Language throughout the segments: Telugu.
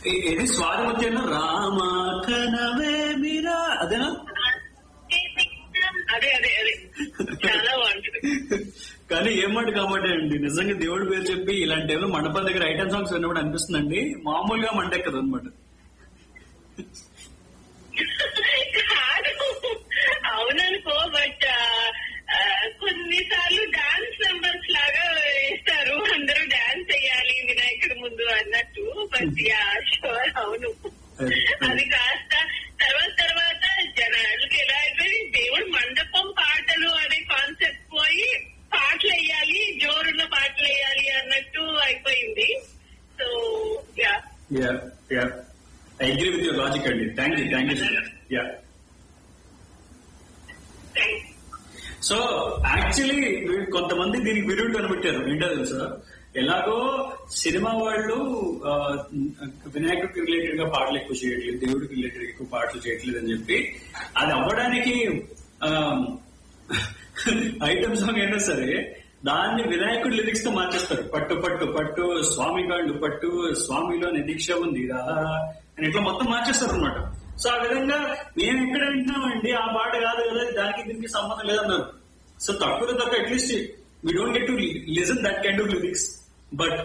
ఏ- ఏది స్వాతిముత్యంలో రామ కనవే మీరా అదేనా అదే అదే అదే చాలా బాగుంటుంది కానీ ఏమాట కాబట్టి అండి నిజంగా దేవుడి పేరు చెప్పి ఇలాంటి ఏమో మండపం దగ్గర ఐటమ్ సాంగ్స్ విన్నప్పుడు అనిపిస్తుందండి మామూలుగా మంటెక్కదు అనమాట కాదు అవుననుకో బట్ కొన్నిసార్లు డాన్స్ నెంబర్స్ లాగా వేస్తారు అందరూ డాన్స్ చేయాలి వినాయకుడి ముందు అన్నట్టు బట్ యా షూర్ అవును అది కాస్త తర్వాత తర్వాత జనాలకి ఎలా అయిపోయి దేవుడు మండపం పాటలు అనే కాన్సెప్ట్ పోయి పాటలు వేయాలి జోరున్న పాటలు వేయాలి అన్నట్టు అయిపోయింది so yeah yeah yeah I agree with your logic అండి thank you thank you yeah thanks so actually కొంతమంది దీనికి విరుడు కనిపెట్టారు ఏంటో తెలుసా ఎలాగో సినిమా వాళ్ళు ఆ, వినాయకుడికి రిలేటెడ్ గా పాటలు ఎక్కువ చేయట్లేదు దేవుడికి రిలేటెడ్ ఎక్కువ పాటలు చేయట్లేదు అని చెప్పి అది అవ్వడానికి ఐటమ్ సాంగ్ అయినా సరే దాన్ని వినాయకుడి లిరిక్స్ తో మార్చేస్తారు పట్టు పట్టు పట్టు స్వామి గాళ్ళు పట్టు స్వామిలో దీక్ష ఉంది రా అని ఇట్లా మొత్తం మార్చేస్తారు అనమాట సో ఆ విధంగా మేము ఎక్కడ వింటున్నామండి ఆ పాట కాదు కదా దానికి దీనికి సంబంధం లేదన్నారు సో తక్కువ తక్కువ at least we don't get to listen that kind of lyrics but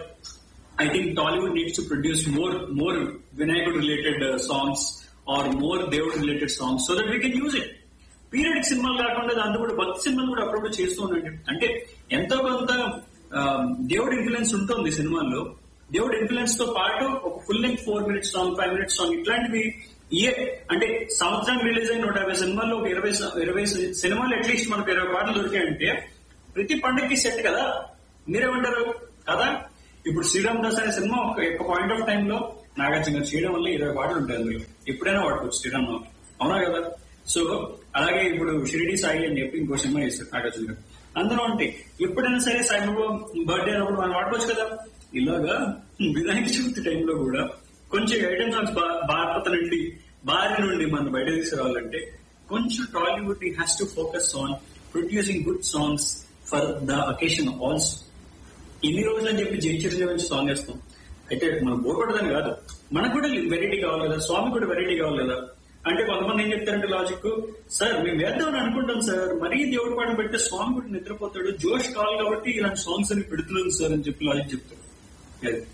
I think Tollywood needs to produce more more Vinayakud related uh, songs or more Devud related songs so that we can use it. Period సినిమాలు కాకుండా దాంతో కూడా భక్తి సినిమాలు కూడా అప్పుడప్పుడు చేస్తూ ఉండండి అంటే ఎంతో కొంత ఆ, దేవుడి ఇన్ఫ్లుయెన్స్ ఉంటుంది సినిమాల్లో దేవుడి ఇన్ఫ్లుయెన్స్ తో పాటు ఒక full length four minutes song five minutes song ఇట్లాంటివి ఇయర్ అంటే సంవత్సరం రిలీజ్ అయిన నూట యాభై సినిమాల్లో ఒక ఇరవై స- ఇరవై సి- సినిమాలు అట్లీస్ట్ మనకు ఇరవై పాటలు దొరికాయంటే ప్రతి పండుగకి సెట్ కదా మీరేమంటారు కదా ఇప్పుడు శ్రీరామ్ దాస్ అనే సినిమా ఒక ఒక పాయింట్ ఆఫ్ టైం లో నాగార్జున గారు చేయడం వల్ల ఇరవై పాటలు ఉంటాయి అందులో ఎప్పుడైనా వాడుకోవచ్చు శ్రీరామ్ నవమి. అవునా కదా సో అలాగే ఇప్పుడు షిరిడి సాయి అని చెప్పి ఇంకో సినిమా చేస్తారు నాగార్జున గారు అందులో అంటే ఎప్పుడైనా సరే సాయిబాబా బర్త్డే అయినప్పుడు మనం వాడుకోవచ్చు కదా ఇలాగా వినాయక చవితి టైంలో కూడా కొంచెం ఐటమ్ సాంగ్స్ భారత నుండి బారి నుండి మనం బయట తీసుకురావాలంటే కొంచెం Tollywood has to focus on producing good songs for the occasion also ఇన్ని రోజులు అని చెప్పి జయించే నుంచి సాంగ్ వేస్తాం అయితే మనం బోర్ కొట్టదని కాదు మనకు కూడా వెరైటీ కావాలి కదా స్వామి కూడా వెరైటీ కావాలి కదా అంటే కొంతమంది ఏం చెప్తారంటే లాజిక్ సార్ మేము వేద్దామని అనుకుంటాం సార్ మరీ దేవుడి పాట పెడితే స్వామి కూడా నిద్రపోతాడు జోష్ కావాలి కాబట్టి ఇలాంటి సాంగ్స్ అని పెడుతున్నాను సార్ అని చెప్పి లాజిక్ చెప్తారు అది.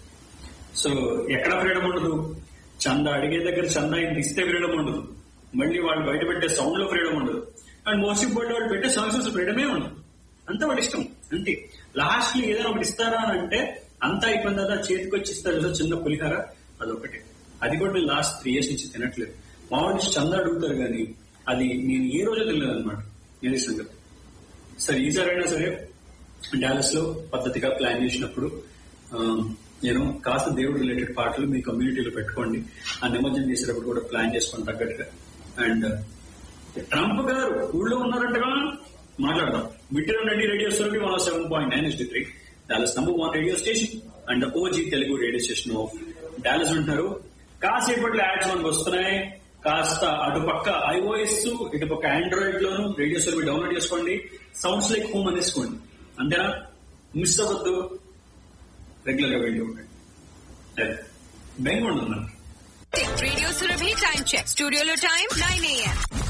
సో ఎక్కడ ఫ్రీడమ్ ఉండదు చందా అడిగే దగ్గర చందా ఇంత ఇస్తే ఫ్రీడమ్ ఉండదు మళ్ళీ వాళ్ళు బయట పెట్టే సౌండ్ లో ఫ్రీడమ్ ఉండదు అండ్ మోస్ట్ ఇంపార్టెంట్ వాళ్ళు పెట్టే సాంగ్స్ ఫ్రీడమే ఉండదు అంతా వాళ్ళ ఇష్టం అంతే లాస్ట్ లో ఏదైనా ఒకటి ఇస్తారా అని అంటే అంతా అయిపోయిన తర్వాత చేతికి వచ్చి ఇస్తారు ఏదో చిన్న పులిహార అదొకటి అది కూడా నేను లాస్ట్ త్రీ ఇయర్స్ నుంచి తినట్లేదు మా వాళ్ళు చందా అడుగుతారు కానీ అది నేను ఏ రోజు తినలేదు అనమాట ఇది సంగతి సరే ఈసారైనా సరే డాలస్ లో పద్ధతిగా ప్లాన్ చేసినప్పుడు నేను కాస్త దేవుడు రిలేటెడ్ పాటలు మీ కమ్యూనిటీలో పెట్టుకోండి ఆ నిమజ్జనం చేసేటప్పుడు కూడా ప్లాన్ చేసుకొని తగ్గట్టుగా అండ్ ట్రంప్ గారు ఊళ్ళో ఉన్నారంటగా మాట్లాడదాం మిట్టిలో నడి రేడియో సర్వీ one seven point nine S three Dallas number one radio station and OG Telugu radio station of Dallas ఉంటున్నారు కాసేపట్లో యాడ్స్ మనకు వస్తున్నాయి కాస్త అటుపక్క ఐఓఎస్ ఇటుపక్క ఆండ్రాయిడ్ లోను రేడియో సర్వీ డౌన్లోడ్ చేసుకోండి సౌండ్స్ లైక్ హోమ్ అనేసుకోండి అంతేనా మిస్ అవ్వద్దు రెగ్యులర్ గా వెళ్ళి ఉండండి బెంగ ఉండదు మనకి Radio Surabhi time check. Studio lo time 9 a.m.